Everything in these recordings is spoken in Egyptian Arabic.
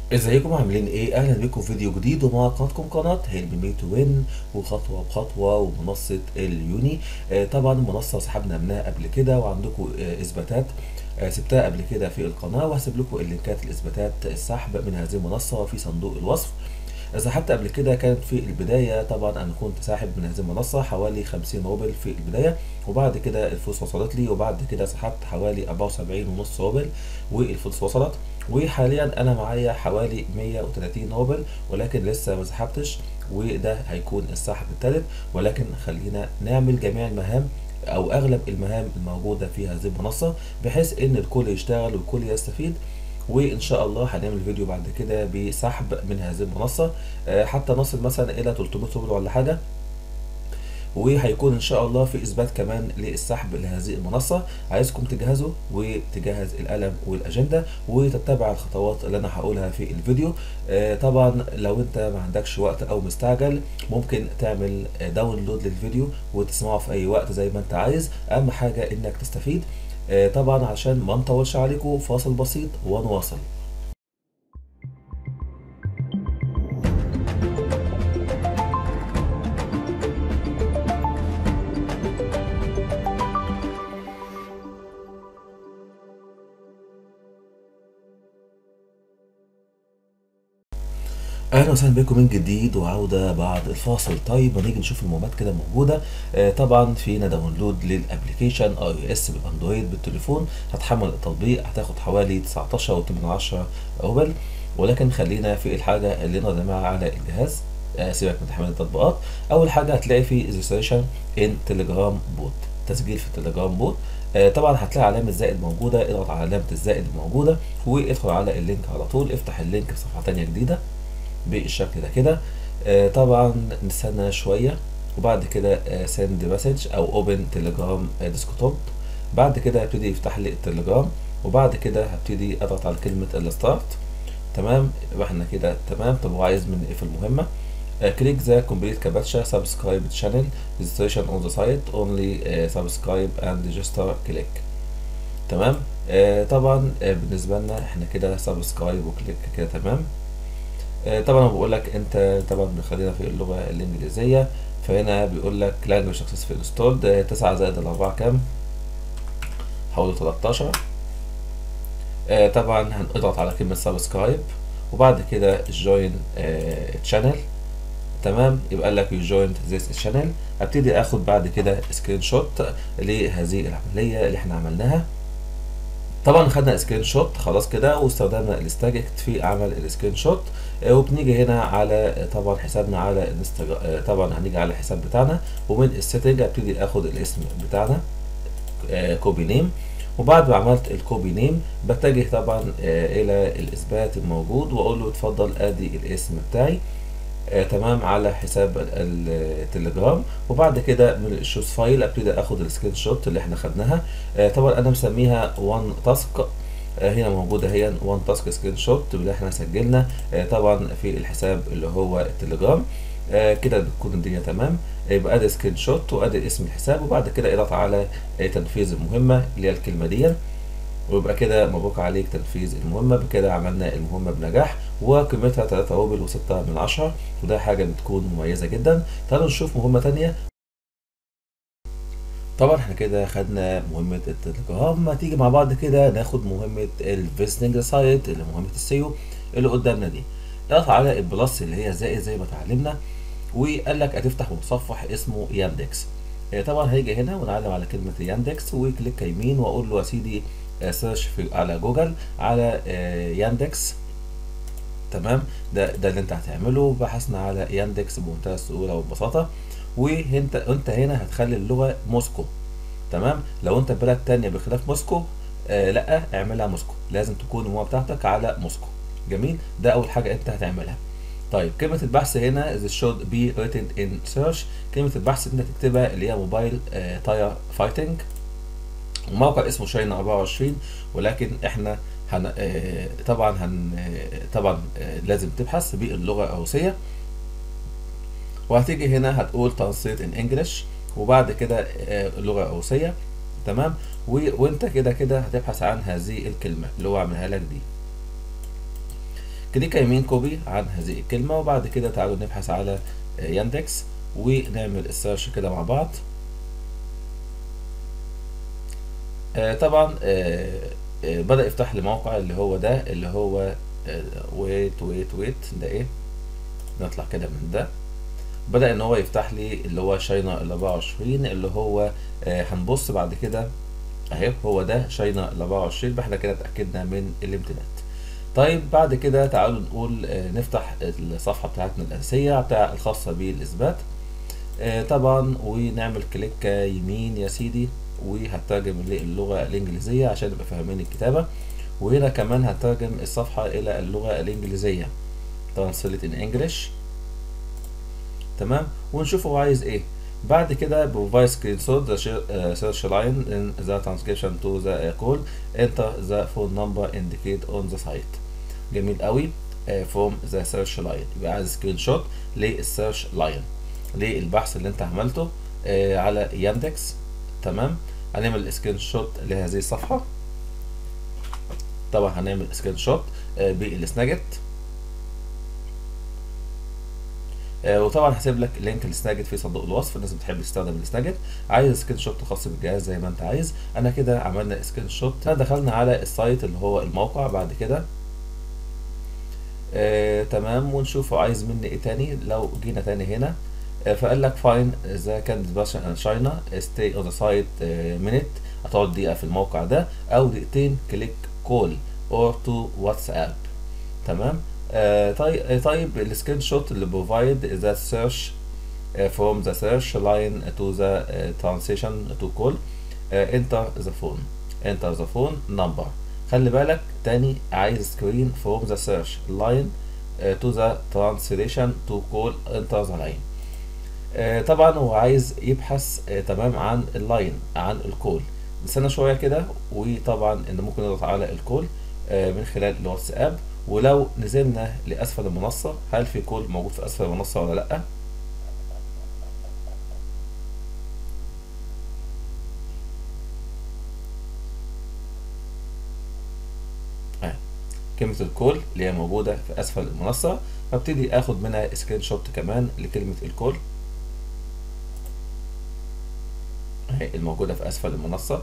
ازيكم عاملين ايه اهلا بكم في فيديو جديد ومع قناتكم قناه هيلب مي تو وين وخطوه بخطوه ومنصه اليوني آه طبعا المنصه سحبنا منها قبل كده وعندكم آه اثباتات آه سبتها قبل كده في القناه وهسيب لكم اللينكات الاثباتات السحب من هذه المنصه في صندوق الوصف سحبت قبل كده كانت في البداية طبعا أنا كنت ساحب من هذه المنصة حوالي 50 روبل في البداية وبعد كده الفلوس وصلت لي وبعد كده سحبت حوالي 74 ونص روبل والفلوس وصلت وحاليا أنا معايا حوالي 130 روبل ولكن لسه ما سحبتش وده هيكون السحب الثالث ولكن خلينا نعمل جميع المهام او اغلب المهام الموجوده في هذه المنصه بحيث ان الكل يشتغل والكل يستفيد وان شاء الله هنعمل فيديو بعد كده بسحب من هذه المنصه حتى نصل مثلا الى 300 روبل ولا حاجه وهيكون ان شاء الله في اثبات كمان للسحب لهذه المنصه عايزكم تجهزوا وتجهز القلم والاجنده وتتبع الخطوات اللي انا هقولها في الفيديو طبعا لو انت ما عندكش وقت او مستعجل ممكن تعمل داونلود للفيديو وتسمعه في اي وقت زي ما انت عايز اهم حاجه انك تستفيد طبعا عشان ما نطولش عليكم فاصل بسيط ونواصل اهلا وسهلا بكم من جديد وعوده بعد الفاصل طيب هنيجي نشوف المهمات كده موجوده آه طبعا فينا داونلود للابلكيشن اي او اس بالاندرويد بالتليفون هتحمل التطبيق هتاخد حوالي 19.8 روبل ولكن خلينا في الحاجه اللي نقدر نعملها على الجهاز آه سيبك من تحميل التطبيقات اول حاجه هتلاقي في ريجستريشن ان تليجرام بوت تسجيل في التليجرام بوت آه طبعا هتلاقي علامه زائد موجوده اضغط على علامه الزائد الموجوده وادخل على اللينك على طول افتح اللينك في صفحه ثانيه جديده بالشكل ده كده آه طبعا نستنى شويه وبعد كده سند آه مسج او اوبن تليجرام ديسكتوب بعد كده هيبتدي يفتح لي التليجرام وبعد كده هبتدي اضغط على كلمه الستارت تمام يبقى احنا كده تمام طب هو عايز مني ايه في المهمه كليك ذا كومبليت كابتشا سبسكرايب شانل ريجستريشن اون ذا سايت اونلي سبسكرايب اند ريجستر كليك تمام آه طبعا آه بالنسبه لنا احنا كده سبسكرايب وكليك كده تمام طبعا بقول لك انت طبعا خلينا في اللغه الانجليزيه فهنا بيقول لك language successful installed 9 زائد الأربعة كام حوالي 13 طبعا هنضغط على كلمة سبسكرايب وبعد كده join channel تمام يبقى لك you joined this channel هبتدي اخد بعد كده سكرين شوت لهذه العملية اللي احنا عملناها طبعا خدنا سكرين شوت خلاص كده واستخدمنا الاستاجكت في عمل السكرين شوت وبنيجي هنا على طبعا حسابنا على الانستجرام طبعا هنيجي على الحساب بتاعنا ومن السيتنج هبتدي اخد الاسم بتاعنا كوبي نيم وبعد ما عملت الكوبي نيم بتجه طبعا الى الاثبات الموجود واقول له اتفضل ادي الاسم بتاعي آه تمام على حساب التليجرام وبعد كده من الشوز فايل ابتدي اخد السكرين شوت اللي احنا خدناها آه طبعا انا مسميها وان تاسك آه هنا موجوده هي وان تاسك سكرين شوت اللي احنا سجلنا آه طبعا في الحساب اللي هو التليجرام آه كده بتكون الدنيا تمام يبقى ادي سكرين شوت وادي اسم الحساب وبعد كده اضغط على تنفيذ المهمه اللي هي الكلمه دي ويبقى كده مبروك عليك تنفيذ المهمة بكده عملنا المهمة بنجاح وقيمتها 3 روبل و6 من 10 وده حاجة بتكون مميزة جدا تعالوا نشوف مهمة تانية طبعا احنا كده خدنا مهمة التليجرام ما تيجي مع بعض كده ناخد مهمة الفيزنج سايت اللي مهمة السيو اللي قدامنا دي اضغط على البلس اللي هي زائد زي ما اتعلمنا وقال لك هتفتح متصفح اسمه ياندكس طبعا هيجي هنا ونعلم على كلمة ياندكس وكليك يمين واقول له يا سيدي سيرش في على جوجل على ياندكس تمام ده ده اللي انت هتعمله بحثنا على ياندكس بمنتهى السهوله والبساطه وانت انت هنا هتخلي اللغه موسكو تمام لو انت بلد تانية بخلاف موسكو آه لا اعملها موسكو لازم تكون الموضوع بتاعتك على موسكو جميل ده اول حاجه انت هتعملها طيب كلمة البحث هنا this should be written in search كلمة البحث انت تكتبها اللي هي موبايل تاير فايتنج الموقع اسمه شاينا 24 ولكن احنا هن اه طبعا هن اه طبعا اه لازم تبحث باللغه الروسيه وهتيجي هنا هتقول ترانسليت ان انجلش وبعد كده اللغه الروسيه تمام وانت كده كده هتبحث عن هذه الكلمه اللي هو عاملها لك دي كليك يمين كوبي عن هذه الكلمة وبعد كده تعالوا نبحث على ياندكس ونعمل السيرش كده مع بعض آه طبعا آه آه بدأ يفتح لي موقع اللي هو ده اللي هو ويت ويت ويت ده ايه نطلع كده من ده بدأ ان هو يفتح لي اللي هو شاينا ال 24 اللي هو هنبص بعد كده اهي هو ده شاينا ال 24 يبقى احنا كده اتأكدنا من الامتداد طيب بعد كده تعالوا نقول نفتح الصفحة بتاعتنا الأساسية بتاع الخاصة بالإثبات طبعا ونعمل كليك يمين يا سيدي وهترجم للغة الإنجليزية عشان نبقى فاهمين الكتابة وهنا كمان هترجم الصفحة إلى اللغة الإنجليزية Translate in English تمام ونشوف هو عايز إيه بعد كده provide screenshot the search line in the transcription to the call enter the phone number indicate on the site جميل قوي from the search line يبقى عايز سكرين شوت للسيرش لاين للبحث اللي انت عملته على ياندكس تمام هنعمل سكرين شوت لهذه الصفحه طبعا هنعمل سكرين شوت بالسناجت وطبعا هسيب لك لينك السناجت في صندوق الوصف الناس بتحب تستخدم السناجت عايز سكرين شوت خاص بالجهاز زي ما انت عايز انا كده عملنا سكرين شوت دخلنا على السايت اللي هو الموقع بعد كده آه، تمام ونشوف هو عايز مني ايه تاني لو جينا تاني هنا آه، فقال لك فاين ذا كانديديت ان شاينا ستي اون ذا سايت مينيت هتقعد دقيقه في الموقع ده او دقيقتين كليك كول اور تو واتساب تمام آه طيب طيب السكرين شوت اللي بروفايد ذا سيرش from the search line to the uh, transition to call uh, enter the phone enter the phone number خلي بالك تاني عايز سكرين from the search line uh, to the translation to call enter the line uh, طبعا هو عايز يبحث uh, تمام عن اللاين عن الكول نستنى شويه كده وطبعا ان ممكن نضغط على الكول uh, من خلال الواتساب ولو نزلنا لاسفل المنصه هل في كول موجود في اسفل المنصه ولا لا كلمة الكول اللي هي موجودة في أسفل المنصة فابتدي آخد منها سكرين شوت كمان لكلمة الكول اهي الموجودة في أسفل المنصة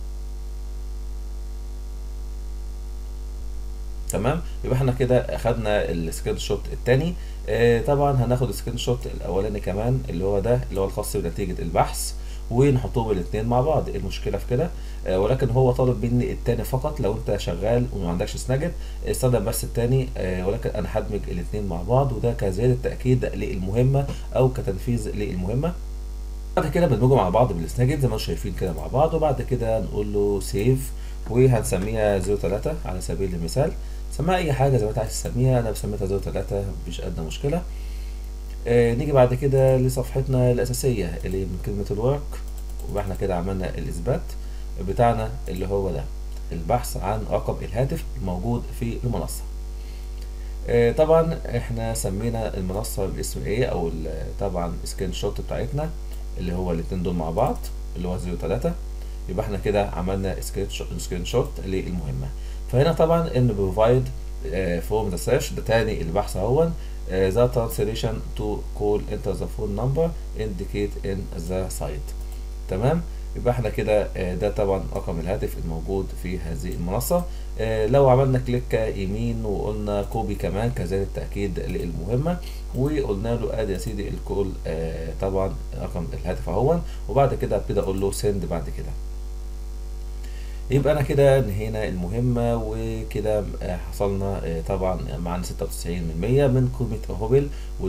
تمام يبقى احنا كده اخدنا السكرين شوت التاني اه طبعا هناخد السكرين شوت الاولاني كمان اللي هو ده اللي هو الخاص بنتيجة البحث ونحطهم الاثنين مع بعض ايه المشكله في كده آه ولكن هو طالب مني التاني فقط لو انت شغال وما عندكش سناجت استخدم بس التاني آه ولكن انا هدمج الاثنين مع بعض وده كزياده تاكيد للمهمه او كتنفيذ للمهمه بعد كده بندمجهم مع بعض بالسناجت زي ما انتم شايفين كده مع بعض وبعد كده نقول له سيف وهنسميها 03 على سبيل المثال سميها اي حاجه زي ما انت عايز تسميها انا بسميتها 03 مفيش ادنى مشكله آه نيجي بعد كده لصفحتنا الأساسية اللي من كلمة الورك ويبقى احنا كده عملنا الإثبات بتاعنا اللي هو ده البحث عن رقم الهاتف الموجود في المنصة آه طبعا احنا سمينا المنصة باسم ايه او طبعا سكرين شوت بتاعتنا اللي هو الاتنين دول مع بعض اللي هو 03 يبقى احنا كده عملنا سكرين شوت للمهمة فهنا طبعا ان بروفايد فروم ذا سيرش ده تاني البحث اهون the translation to call enter the phone number indicate in the site تمام يبقى احنا كده ده طبعا رقم الهاتف الموجود في هذه المنصة لو عملنا كليك يمين وقلنا كوبي كمان كذلك تأكيد للمهمة وقلنا له ادي يا سيدي الكول طبعا رقم الهاتف اهون وبعد كده ابتدي اقول له سند بعد كده يبقى انا كده انهينا المهمة وكده حصلنا طبعا معانا 96 من 100 من قيمة هوبل و...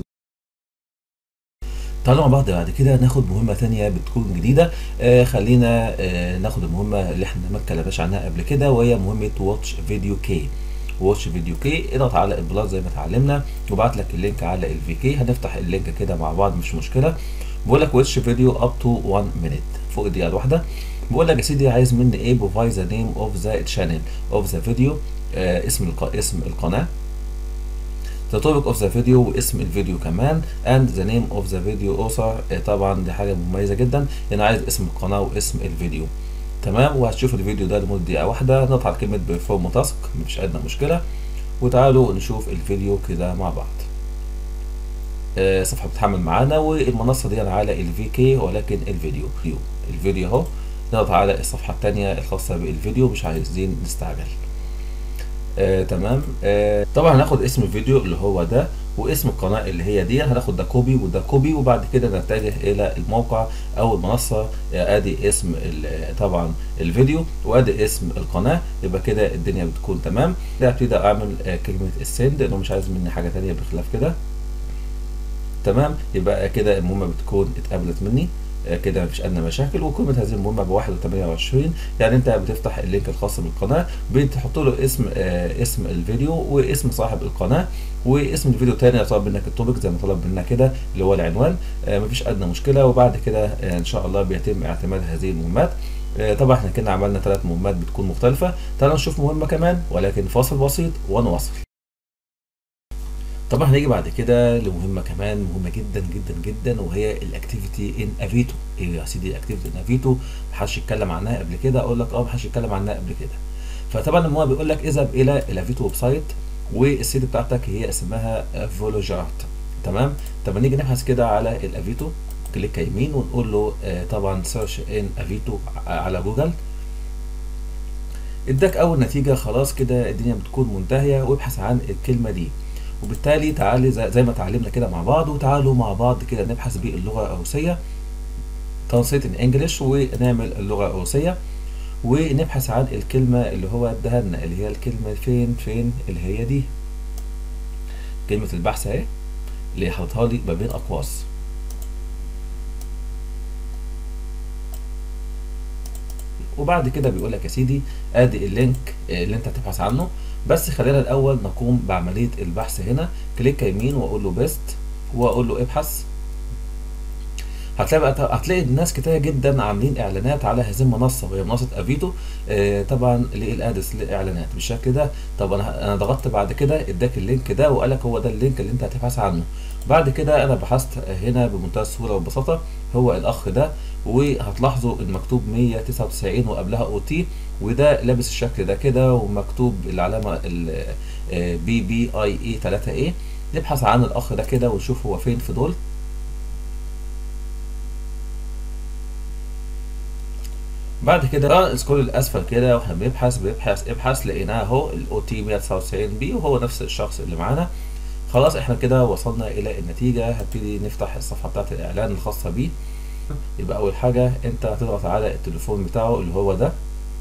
تعالوا مع بعض بعد كده ناخد مهمة تانية بتكون جديدة آه خلينا آه ناخد المهمة اللي احنا ما اتكلمناش عنها قبل كده وهي مهمة واتش فيديو كي واتش فيديو كي اضغط على البلاس زي ما اتعلمنا وبعت لك اللينك على الفي كي هنفتح اللينك كده مع بعض مش مشكلة بقول لك واتش فيديو اب تو 1 مينيت فوق الدقيقة الواحدة بقول لك يا سيدي عايز مني ايه بروفايد ذا نيم اوف ذا تشانل اوف ذا فيديو اسم الق... اسم القناه the topic of the video واسم الفيديو كمان and the name of the video author طبعا دي حاجه مميزه جدا انا عايز اسم القناه واسم الفيديو تمام وهتشوف الفيديو ده لمده دقيقه واحده نضغط على كلمه perform task مفيش ادنى مشكله وتعالوا نشوف الفيديو كده مع بعض آه، صفحة بتتحمل معانا والمنصة دي على الفي كي ولكن الفيديو الفيديو اهو نضغط على الصفحة التانية الخاصة بالفيديو مش عايزين نستعجل آه، تمام آه، طبعا هناخد اسم الفيديو اللي هو ده واسم القناة اللي هي دي هناخد ده كوبي وده كوبي وبعد كده نتجه الى الموقع او المنصة ادي اسم ال- طبعا الفيديو وادي اسم القناة يبقى كده الدنيا بتكون تمام ده ابتدي اعمل آه، كلمة السند لانه مش عايز مني حاجة تانية بخلاف كده تمام يبقى كده المهمة بتكون اتقبلت مني آه، كده مفيش ادنى مشاكل وقيمه هذه المهمه ب 1.28 يعني انت بتفتح اللينك الخاص بالقناه بتحط له اسم آه اسم الفيديو واسم صاحب القناه واسم الفيديو تاني طلب منك التوبيك زي ما طلب منا كده اللي هو العنوان آه مفيش ادنى مشكله وبعد كده آه ان شاء الله بيتم اعتماد هذه المهمات آه طبعا احنا كده عملنا ثلاث مهمات بتكون مختلفه تعالوا نشوف مهمه كمان ولكن فاصل بسيط ونواصل طبعا هنيجي بعد كده لمهمه كمان مهمه جدا جدا جدا وهي الاكتيفيتي ان افيتو ايه يا سيدي الاكتيفيتي ان افيتو محدش اتكلم عنها قبل كده اقول لك اه محدش اتكلم عنها قبل كده فطبعا المهم بيقول لك اذهب الى الافيتو ويب سايت والسيت بتاعتك هي اسمها فولوجارت تمام طب نيجي نبحث كده على الافيتو كليك يمين ونقول له آه طبعا سيرش ان افيتو على جوجل اداك اول نتيجه خلاص كده الدنيا بتكون منتهيه وابحث عن الكلمه دي وبالتالي تعالي زي زي ما اتعلمنا كده مع بعض وتعالوا مع بعض كده نبحث باللغه الروسيه ترانسليت ان انجلش ونعمل اللغه الروسيه ونبحث عن الكلمه اللي هو اداها لنا اللي هي الكلمه فين فين اللي هي دي كلمه البحث اهي اللي حاططها لي ما بين اقواس وبعد كده بيقول لك يا سيدي ادي اللينك اللي انت هتبحث عنه بس خلينا الاول نقوم بعمليه البحث هنا كليك يمين واقول له بيست واقول له ابحث هتلاقي هتلاقي الناس كتير جدا عاملين اعلانات على هذه المنصه وهي منصه افيتو آه طبعا للادس للاعلانات بالشكل ده طب انا انا ضغطت بعد كده اداك اللينك ده وقال لك هو ده اللينك اللي انت هتبحث عنه بعد كده انا بحثت هنا بمنتهى السهوله والبساطه هو الاخ ده وهتلاحظوا المكتوب 199 وقبلها او تي وده لابس الشكل ده كده ومكتوب العلامه بي بي اي اي 3 اي نبحث عن الاخ ده كده ونشوف هو فين في دول بعد كده سكرول الاسفل كده واحنا بنبحث بنبحث ابحث لقيناه اهو الاو تي 199 بي وهو نفس الشخص اللي معانا خلاص احنا كده وصلنا الى النتيجه هبتدي نفتح الصفحه بتاعت الاعلان الخاصه بيه يبقى اول حاجه انت هتضغط على التليفون بتاعه اللي هو ده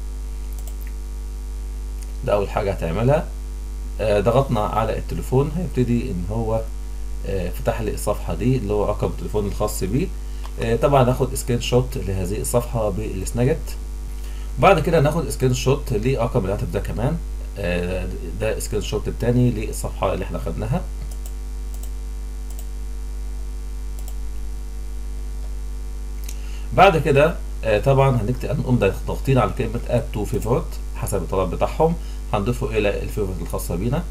ده اول حاجه هتعملها آه ضغطنا على التليفون هيبتدي ان هو آه فتح لي الصفحه دي اللي هو رقم التليفون الخاص بيه آه طبعا هاخد سكرين شوت لهذه الصفحه بالسناجت بعد كده ناخد سكرين شوت لرقم الهاتف ده كمان ده سكرين شوت التاني للصفحه اللي احنا خدناها بعد كده آه طبعا هنكتب هنقوم ضاغطين على كلمه اد تو فيفورت حسب الطلب بتاعهم هنضيفه الى الفيفورت الخاصه بينا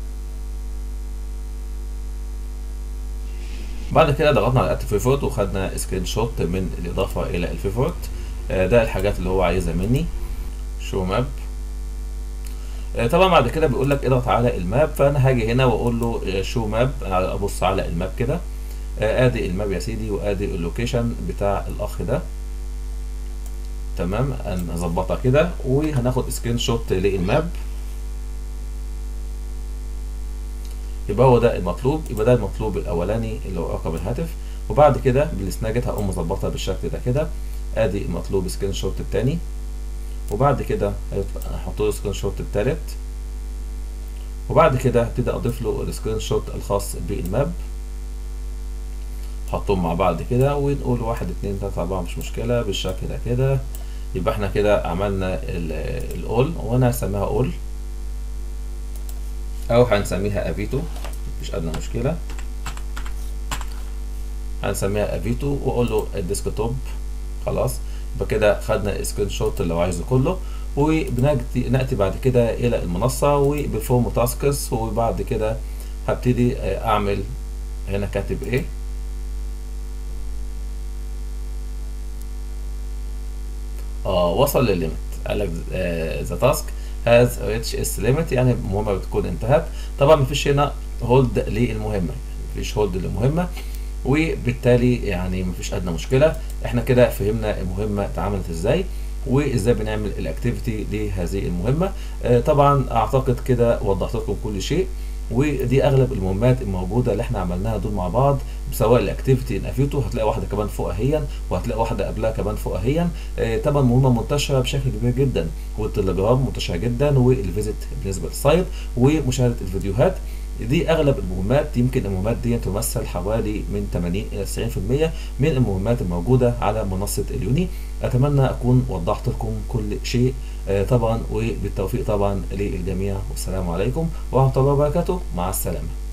بعد كده ضغطنا على اد تو فيفورت وخدنا سكرين شوت من الاضافه الى الفيفورت آه ده الحاجات اللي هو عايزها مني شو ماب آه طبعا بعد كده بيقول لك اضغط على الماب فانا هاجي هنا واقول له شو ماب ابص على الماب كده ادي الماب يا سيدي وادي اللوكيشن بتاع الاخ ده تمام نظبطها كده وهناخد سكرين شوت للماب يبقى هو ده المطلوب يبقى ده المطلوب الاولاني اللي هو رقم الهاتف وبعد كده بالسناجت هقوم مظبطها بالشكل ده كده ادي المطلوب سكرين شوت التاني وبعد كده هحط له سكرين شوت التالت وبعد كده هبتدي اضيف له السكرين شوت الخاص بالماب نحطهم مع بعض كده ونقول واحد اتنين تلاتة أربعة مش مشكلة بالشكل ده كده يبقى احنا كده عملنا الأول وأنا هسميها أول أو هنسميها أفيتو مفيش أدنى مشكلة هنسميها أفيتو وأقول له الديسكتوب خلاص يبقى كده خدنا السكرين شوت اللي هو عايزه كله وبنأتي نأتي بعد كده إلى المنصة وبفورم تاسكس وبعد كده هبتدي أعمل هنا كاتب إيه اه وصل للليميت قال لك ذا تاسك هاز ريتش اس ليميت يعني المهمه بتكون انتهت طبعا مفيش هنا هولد للمهمه مفيش هولد للمهمه وبالتالي يعني مفيش ادنى مشكله احنا كده فهمنا المهمه اتعملت ازاي وازاي بنعمل الاكتيفيتي لهذه المهمه آه طبعا اعتقد كده وضحت لكم كل شيء ودي اغلب المهمات الموجوده اللي احنا عملناها دول مع بعض سواء الاكتيفيتي ان افيتو هتلاقي واحده كمان فوق اهيا وهتلاقي واحده قبلها كمان فوق اهيا آه طبعا مهمه منتشره بشكل كبير جدا والتليجرام منتشره جدا والفيزيت بالنسبه للسايت ومشاهده الفيديوهات دي اغلب المهمات يمكن المهمات دي تمثل حوالي من 80 الى 90% من المهمات الموجوده على منصه اليوني اتمنى اكون وضحت لكم كل شيء آه طبعا وبالتوفيق طبعا للجميع والسلام عليكم ورحمه الله وبركاته مع السلامه